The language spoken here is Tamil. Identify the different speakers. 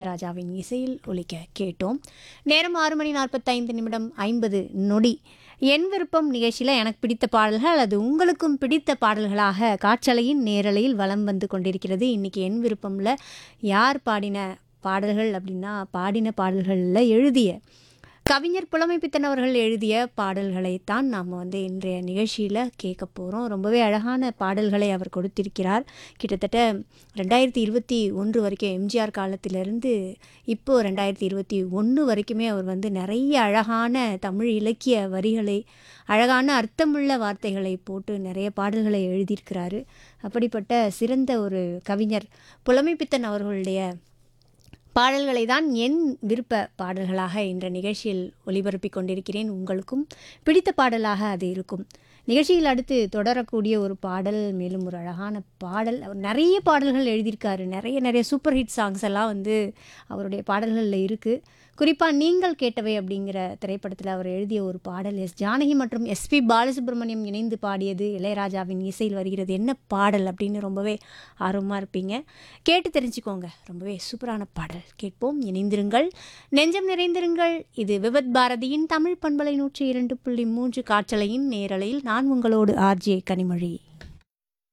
Speaker 1: இளையராஜாவின் இசையில் ஒலிக்க கேட்டோம் நேரம் ஆறு மணி நாற்பத்தைந்து நிமிடம் ஐம்பது நொடி என் விருப்பம் நிகழ்ச்சியில் எனக்கு பிடித்த பாடல்கள் அல்லது உங்களுக்கும் பிடித்த பாடல்களாக காற்றலையின் நேரலையில் வலம் வந்து கொண்டிருக்கிறது இன்றைக்கி என் விருப்பமில் யார் பாடின பாடல்கள் அப்படின்னா பாடின பாடல்களில் எழுதிய கவிஞர் புலமைப்பித்தன் அவர்கள் எழுதிய பாடல்களைத்தான் நாம் வந்து இன்றைய நிகழ்ச்சியில் கேட்க போகிறோம் ரொம்பவே அழகான பாடல்களை அவர் கொடுத்திருக்கிறார் கிட்டத்தட்ட ரெண்டாயிரத்தி இருபத்தி ஒன்று வரைக்கும் எம்ஜிஆர் காலத்திலிருந்து இப்போது ரெண்டாயிரத்தி இருபத்தி ஒன்று வரைக்குமே அவர் வந்து நிறைய அழகான தமிழ் இலக்கிய வரிகளை அழகான அர்த்தமுள்ள வார்த்தைகளை போட்டு நிறைய பாடல்களை எழுதியிருக்கிறாரு அப்படிப்பட்ட சிறந்த ஒரு கவிஞர் புலமைப்பித்தன் அவர்களுடைய பாடல்களை தான் என் விருப்ப பாடல்களாக என்ற நிகழ்ச்சியில் ஒளிபரப்பிக் கொண்டிருக்கிறேன் உங்களுக்கும் பிடித்த பாடலாக அது இருக்கும் நிகழ்ச்சியில் அடுத்து தொடரக்கூடிய ஒரு பாடல் மேலும் ஒரு அழகான பாடல் அவர் நிறைய பாடல்கள் எழுதியிருக்காரு நிறைய நிறைய சூப்பர் ஹிட் சாங்ஸ் எல்லாம் வந்து அவருடைய பாடல்களில் இருக்குது குறிப்பாக நீங்கள் கேட்டவை அப்படிங்கிற திரைப்படத்தில் அவர் எழுதிய ஒரு பாடல் எஸ் ஜானகி மற்றும் எஸ்பி பாலசுப்ரமணியம் இணைந்து பாடியது இளையராஜாவின் இசையில் வருகிறது என்ன பாடல் அப்படின்னு ரொம்பவே ஆர்வமாக இருப்பீங்க கேட்டு தெரிஞ்சுக்கோங்க ரொம்பவே சூப்பரான பாடல் கேட்போம் இணைந்திருங்கள் நெஞ்சம் நிறைந்திருங்கள் இது விபத் பாரதியின் தமிழ் பண்பலை நூற்றி இரண்டு புள்ளி மூன்று காற்றலையின் நேரலையில் நான் உங்களோடு ஆர்ஜே கனிமொழி